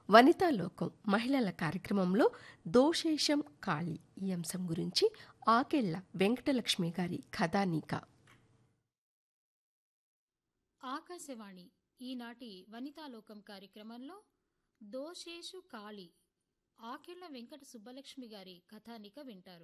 వనితా లోకం మహిళల కార్యక్రమంలో దోషేశం కాళి ఈ అంశం గురించి ఆకెళ్ల వెంకటలక్ష్మి గారి కథానీక ఆకాశవాణి ఈనాటి వనితాలోకం కార్యక్రమంలో దోషేషు కాళి ఆకెళ్ల వెంకట సుబ్బలక్ష్మి గారి కథానిక వింటారు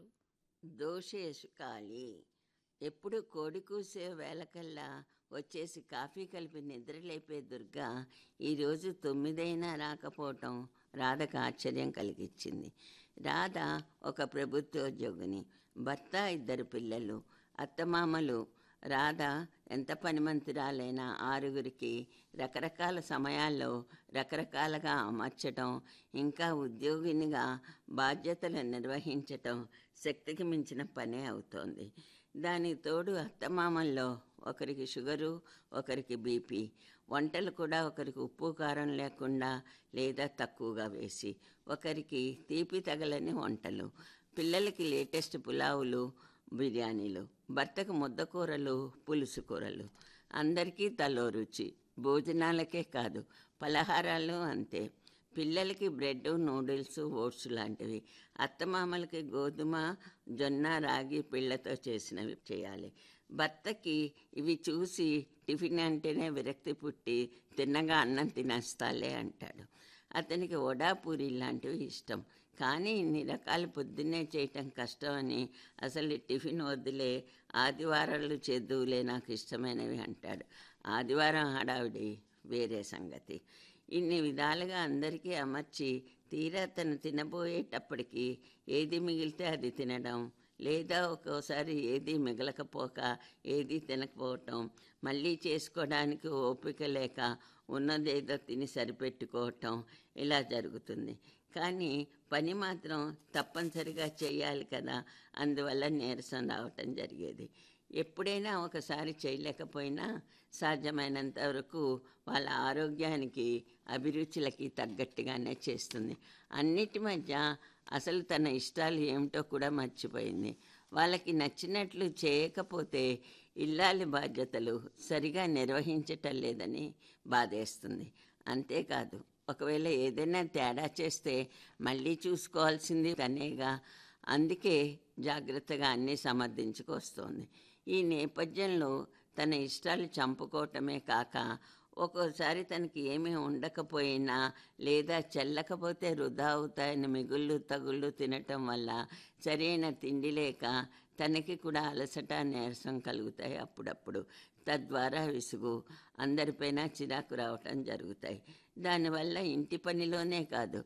దోషేసు కాళీ ఎప్పుడు కోడి కూసే వేళకల్లా వచ్చేసి కాఫీ కలిపి నిద్రలేపే దుర్గా ఈరోజు తొమ్మిదైనా రాకపోవటం రాధకు ఆశ్చర్యం కలిగించింది రాధ ఒక ప్రభుత్వోద్యోగిని భర్త ఇద్దరు పిల్లలు అత్తమామలు రాధ ఎంత పనిమంతురాలైనా ఆరుగురికి రకరకాల సమయాల్లో రకరకాలుగా అమర్చటం ఇంకా ఉద్యోగినిగా బాధ్యతలు నిర్వహించటం శక్తికి మించిన పనే అవుతోంది దానికి తోడు అత్తమామల్లో ఒకరికి షుగరు ఒకరికి బీపీ వంటలు కూడా ఒకరికి ఉప్పు కారం లేకుండా లేదా తక్కువగా వేసి ఒకరికి తీపి తగలని వంటలు పిల్లలకి లేటెస్ట్ పులావులు బిర్యానీలు భర్తకు ముద్దకూరలు పులుసు కూరలు అందరికీ తలో రుచి భోజనాలకే కాదు పలహారాలు అంతే పిల్లలకి బ్రెడ్ నూడిల్స్ ఓట్స్ లాంటివి అత్తమామలకి గోధుమ జొన్న రాగి పిళ్ళతో చేసినవి చేయాలి భర్తకి ఇవి చూసి టిఫిన్ అంటేనే విరక్తి పుట్టి తిన్నగా అన్నం తినేస్తాలే అంటాడు అతనికి వడా పూరి లాంటివి ఇష్టం కానీ ఇన్ని రకాలు పొద్దున్నే చేయటం కష్టం అని అసలు టిఫిన్ వద్దులే ఆదివారాలు చేద్దువులే నాకు ఇష్టమైనవి అంటాడు ఆదివారం హడావిడి వేరే సంగతి ఇన్ని విధాలుగా అందరికీ అమర్చి తీరా తను తినబోయేటప్పటికి ఏది మిగిలితే అది తినడం లేదా ఒక్కోసారి ఏది మిగలకపోక ఏది తినకపోవటం మళ్ళీ చేసుకోవడానికి ఓపిక లేక ఉన్నదేదో తిని సరిపెట్టుకోవటం ఇలా జరుగుతుంది కానీ పని మాత్రం తప్పనిసరిగా చేయాలి కదా అందువల్ల నీరసం రావటం జరిగేది ఎప్పుడైనా ఒకసారి చేయలేకపోయినా సాధ్యమైనంత వరకు వాళ్ళ ఆరోగ్యానికి అభిరుచులకి తగ్గట్టుగానే చేస్తుంది అన్నిటి మధ్య అసలు తన ఇష్టాలు ఏమిటో కూడా మర్చిపోయింది వాళ్ళకి నచ్చినట్లు చేయకపోతే ఇల్లాలి బాధ్యతలు సరిగా నిర్వహించటం లేదని బాధేస్తుంది అంతేకాదు ఒకవేళ ఏదైనా తేడా చేస్తే మళ్ళీ చూసుకోవాల్సింది తనేగా అందుకే జాగ్రత్తగా అన్నీ సమర్థించుకొస్తోంది ఈ నేపథ్యంలో తన ఇష్టాలు చంపుకోవటమే కాక ఒక్కోసారి తనకి ఏమీ ఉండకపోయినా లేదా చెల్లకపోతే వృధా అవుతాయని మిగుళ్ళు తగుళ్ళు తినటం వల్ల సరైన తిండి లేక తనకి కూడా అలసట నీరసం కలుగుతాయి అప్పుడప్పుడు తద్వారా విసుగు అందరిపైన చిరాకు రావటం జరుగుతాయి దానివల్ల ఇంటి పనిలోనే కాదు